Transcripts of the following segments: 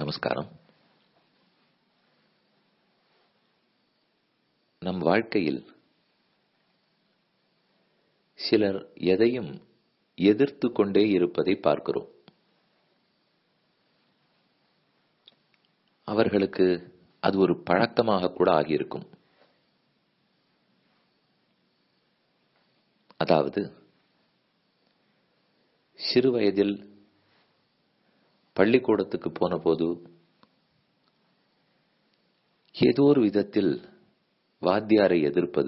நமஸ்காரம் நம் வாழ்க்கையில் சிலர் எதையும் எதிர்த்து கொண்டே இருப்பதை பார்க்கிறோம் அவர்களுக்கு அது ஒரு பழக்கமாக கூட ஆகியிருக்கும் அதாவது சிறு வயதில் பள்ளிக்கூடத்துக்கு போன போது ஏதோ ஒரு விதத்தில் வாத்தியாரை எதிர்ப்பது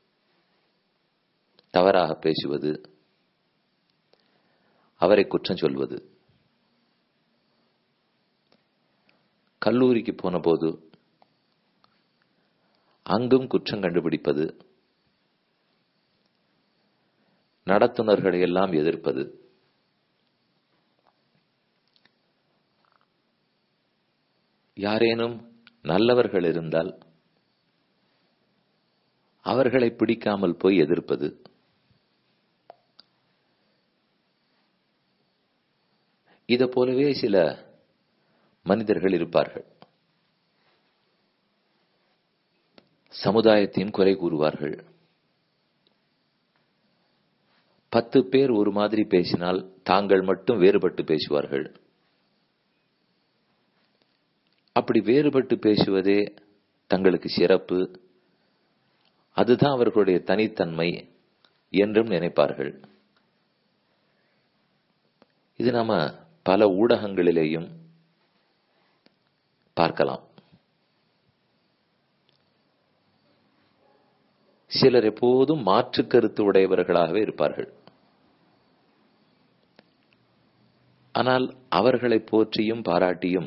தவறாக பேசுவது அவரை குற்றம் சொல்வது கல்லூரிக்கு போன போது அங்கும் குற்றம் கண்டுபிடிப்பது நடத்துனர்களை எல்லாம் எதிர்ப்பது யாரேனும் நல்லவர்கள் இருந்தால் அவர்களை பிடிக்காமல் போய் எதிர்ப்பது இதை போலவே சில மனிதர்கள் இருப்பார்கள் சமுதாயத்தையும் குறை கூறுவார்கள் பத்து பேர் ஒரு மாதிரி பேசினால் தாங்கள் மட்டும் வேறுபட்டு பேசுவார்கள் அப்படி வேறுபட்டு பேசுவதே தங்களுக்கு சிறப்பு அதுதான் அவர்களுடைய தனித்தன்மை என்றும் நினைப்பார்கள் இது நாம பல ஊடகங்களிலேயும் பார்க்கலாம் சிலர் எப்போதும் மாற்று கருத்து உடையவர்களாகவே இருப்பார்கள் ஆனால் அவர்களை போற்றியும் பாராட்டியும்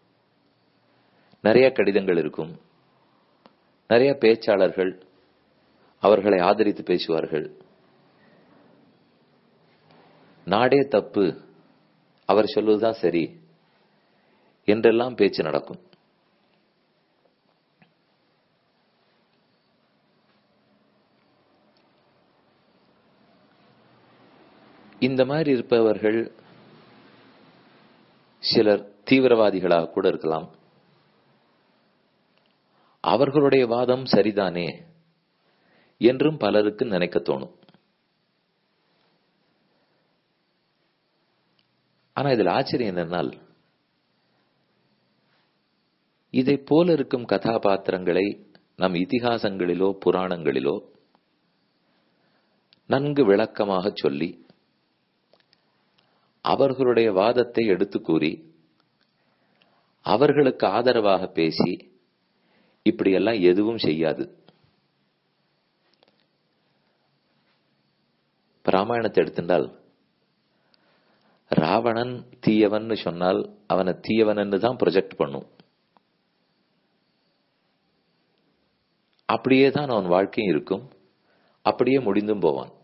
நிறைய கடிதங்கள் இருக்கும் நிறைய பேச்சாளர்கள் அவர்களை ஆதரித்து பேசுவார்கள் நாடே தப்பு அவர் சொல்வதுதான் சரி என்றெல்லாம் பேச்சு நடக்கும் இந்த மாதிரி இருப்பவர்கள் சிலர் தீவிரவாதிகளாக கூட இருக்கலாம் அவர்களுடைய வாதம் சரிதானே என்றும் பலருக்கு நினைக்க தோணும் ஆனா இதில் ஆச்சரியம் என்னென்னால் இதை போல இருக்கும் கதாபாத்திரங்களை நம் இதிகாசங்களிலோ புராணங்களிலோ நன்கு விளக்கமாக சொல்லி அவர்களுடைய வாதத்தை எடுத்து கூறி அவர்களுக்கு ஆதரவாக பேசி இப்படியெல்லாம் எதுவும் செய்யாது ராமாயணத்தை எடுத்துட்டால் ராவணன் தீயவன் சொன்னால் அவனை தீயவன் தான் ப்ரொஜெக்ட் பண்ணும் அப்படியே தான் அவன் வாழ்க்கையும் இருக்கும் அப்படியே முடிந்தும் போவான்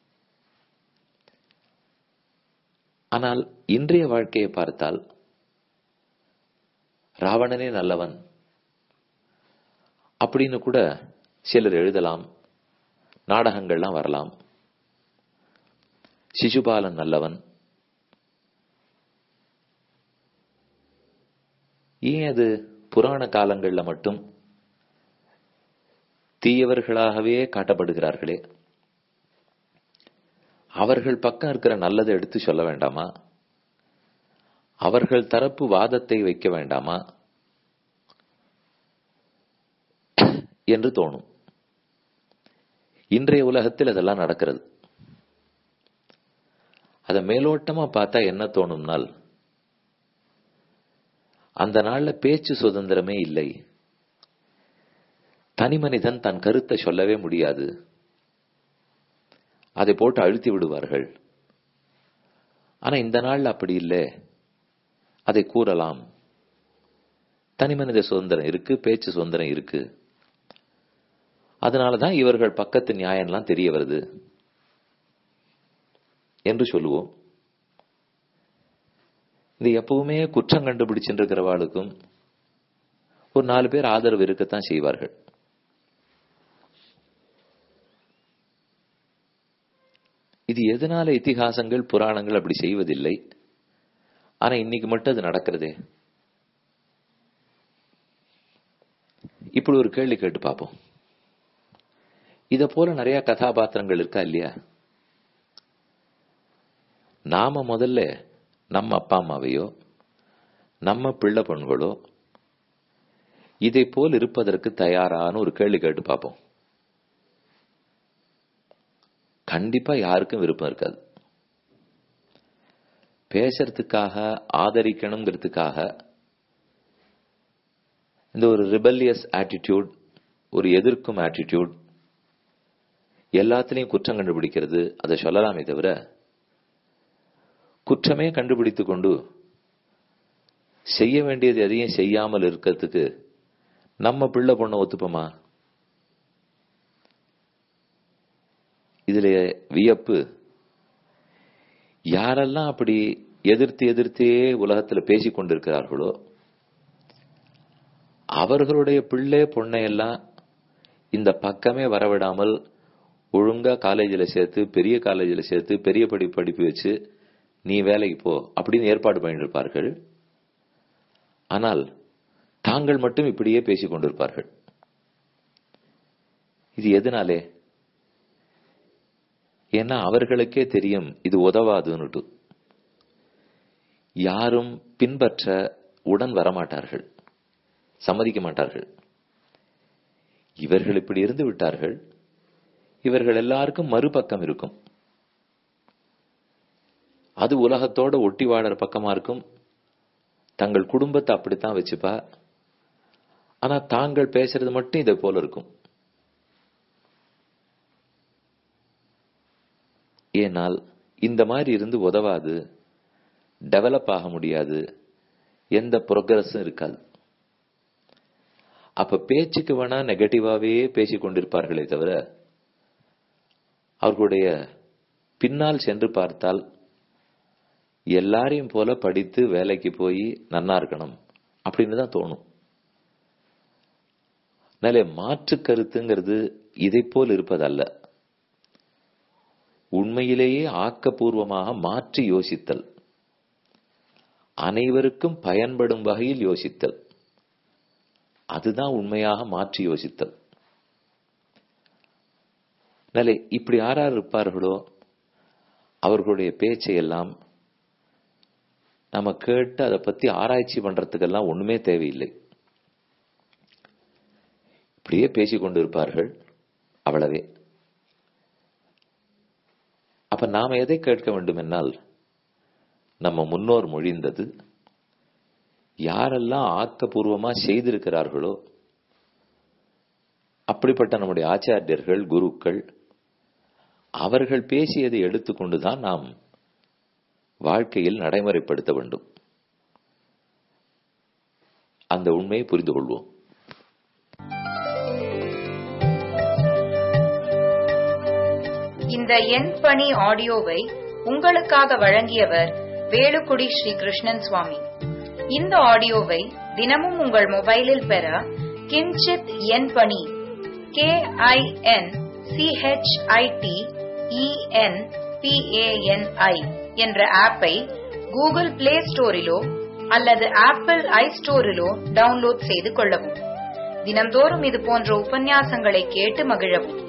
ஆனால் இன்றைய வாழ்க்கையை பார்த்தால் ராவணனே நல்லவன் அப்படின்னு கூட சிலர் எழுதலாம் நாடகங்கள்லாம் வரலாம் சிசுபாலன் நல்லவன் ஏன் அது புராண காலங்கள்ல மட்டும் தீயவர்களாகவே காட்டப்படுகிறார்களே அவர்கள் பக்கம் இருக்கிற நல்லதை எடுத்து சொல்ல வேண்டாமா அவர்கள் தரப்பு வாதத்தை வைக்க வேண்டாமா என்று தோணும் இன்றைய உலகத்தில் அதெல்லாம் நடக்கிறது அதை மேலோட்டமா பார்த்தா என்ன தோணும்னால் அந்த நாள்ல பேச்சு சுதந்திரமே இல்லை தனி மனிதன் தன் கருத்தை சொல்லவே முடியாது அதை போட்டு அழுத்தி விடுவார்கள் ஆனா இந்த நாள்ல அப்படி இல்லை அதை கூறலாம் தனி மனித சுதந்திரம் இருக்கு பேச்சு சுதந்திரம் இருக்கு அதனாலதான் இவர்கள் பக்கத்து நியாயம்லாம் தெரிய வருது என்று சொல்லுவோம் இது எப்பவுமே குற்றம் கண்டுபிடிச்சுட்டு இருக்கிறவாளுக்கும் ஒரு நாலு பேர் ஆதரவு இருக்கத்தான் செய்வார்கள் இது எதனால இத்திகாசங்கள் புராணங்கள் அப்படி செய்வதில்லை ஆனா இன்னைக்கு மட்டும் அது நடக்கிறதே இப்படி ஒரு கேள்வி கேட்டு பார்ப்போம் இத போல நிறைய கதாபாத்திரங்கள் இருக்கா இல்லையா நாம முதல்ல நம்ம அப்பா அம்மாவையோ நம்ம பிள்ளை பெண்களோ இதை போல் இருப்பதற்கு தயாரான ஒரு கேள்வி கேட்டு பார்ப்போம் கண்டிப்பா யாருக்கும் விருப்பம் இருக்காது பேசுறதுக்காக ஆதரிக்கணுங்கிறதுக்காக இந்த ஒரு ரிபல்லியஸ் ஆட்டிடியூட் ஒரு எதிர்க்கும் ஆட்டிடியூட் எல்லாத்துலயும் குற்றம் கண்டுபிடிக்கிறது அதை சொல்லலாமே தவிர குற்றமே கண்டுபிடித்து கொண்டு செய்ய வேண்டியது எதையும் செய்யாமல் இருக்கிறதுக்கு நம்ம பிள்ளை பொண்ணை ஒத்துப்போமா இதுல வியப்பு யாரெல்லாம் அப்படி எதிர்த்து எதிர்த்தே உலகத்துல பேசிக் கொண்டிருக்கிறார்களோ அவர்களுடைய பிள்ளை பொண்ணையெல்லாம் இந்த பக்கமே வரவிடாமல் ஒழுங்கா காலேஜில் சேர்த்து பெரிய காலேஜில் சேர்த்து பெரிய படி படிப்பு வச்சு நீ வேலைக்கு போ அப்படின்னு ஏற்பாடு பண்ணியிருப்பார்கள் ஆனால் தாங்கள் மட்டும் இப்படியே பேசிக் கொண்டிருப்பார்கள் இது எதனாலே ஏன்னா அவர்களுக்கே தெரியும் இது உதவாதுன்னுட்டு யாரும் பின்பற்ற உடன் வரமாட்டார்கள் சம்மதிக்க மாட்டார்கள் இவர்கள் இப்படி இருந்து விட்டார்கள் இவர்கள் எல்லாருக்கும் மறுபக்கம் இருக்கும் அது உலகத்தோட ஒட்டி வாழற பக்கமா இருக்கும் தங்கள் குடும்பத்தை அப்படித்தான் வச்சுப்பா ஆனா தாங்கள் பேசுறது மட்டும் இதை போல இருக்கும் ஏனால் இந்த மாதிரி இருந்து உதவாது டெவலப் ஆக முடியாது எந்த ப்ரோக்ரஸும் இருக்காது அப்ப பேச்சுக்கு வேணா நெகட்டிவாவே பேசிக் கொண்டிருப்பார்களே தவிர அவர்களுடைய பின்னால் சென்று பார்த்தால் எல்லாரையும் போல படித்து வேலைக்கு போய் நன்னா இருக்கணும் அப்படின்னு தான் தோணும் நல்ல மாற்று கருத்துங்கிறது இதை போல் இருப்பதல்ல உண்மையிலேயே ஆக்கப்பூர்வமாக மாற்றி யோசித்தல் அனைவருக்கும் பயன்படும் வகையில் யோசித்தல் அதுதான் உண்மையாக மாற்றி யோசித்தல் நல்ல இப்படி யாரார் இருப்பார்களோ அவர்களுடைய பேச்சை எல்லாம் நம்ம கேட்டு அதை பத்தி ஆராய்ச்சி பண்றதுக்கெல்லாம் ஒண்ணுமே தேவையில்லை இப்படியே பேசிக் கொண்டிருப்பார்கள் அவ்வளவே அப்ப நாம எதை கேட்க வேண்டும் என்னால் நம்ம முன்னோர் மொழிந்தது யாரெல்லாம் ஆக்கப்பூர்வமா செய்திருக்கிறார்களோ அப்படிப்பட்ட நம்முடைய ஆச்சாரியர்கள் குருக்கள் அவர்கள் பேசியதை எடுத்துக்கொண்டுதான் நாம் வாழ்க்கையில் நடைமுறைப்படுத்த வேண்டும் அந்த உண்மையை புரிந்து கொள்வோம் இந்த எண் பணி ஆடியோவை உங்களுக்காக வழங்கியவர் வேலுக்குடி ஸ்ரீ கிருஷ்ணன் சுவாமி இந்த ஆடியோவை தினமும் உங்கள் மொபைலில் பெற கிஞ்சித் எண் பணி கே ஐ என் சிஹெச்ஐடி இஎன் பிஏஎன்ஐ என்ற ஆப்பை கூகுள் பிளே ஸ்டோரிலோ அல்லது ஆப்பிள் ஐ ஸ்டோரிலோ டவுன்லோட் செய்து கொள்ளவும் தினந்தோறும் இது போன்ற உபன்யாசங்களை கேட்டு மகிழவும்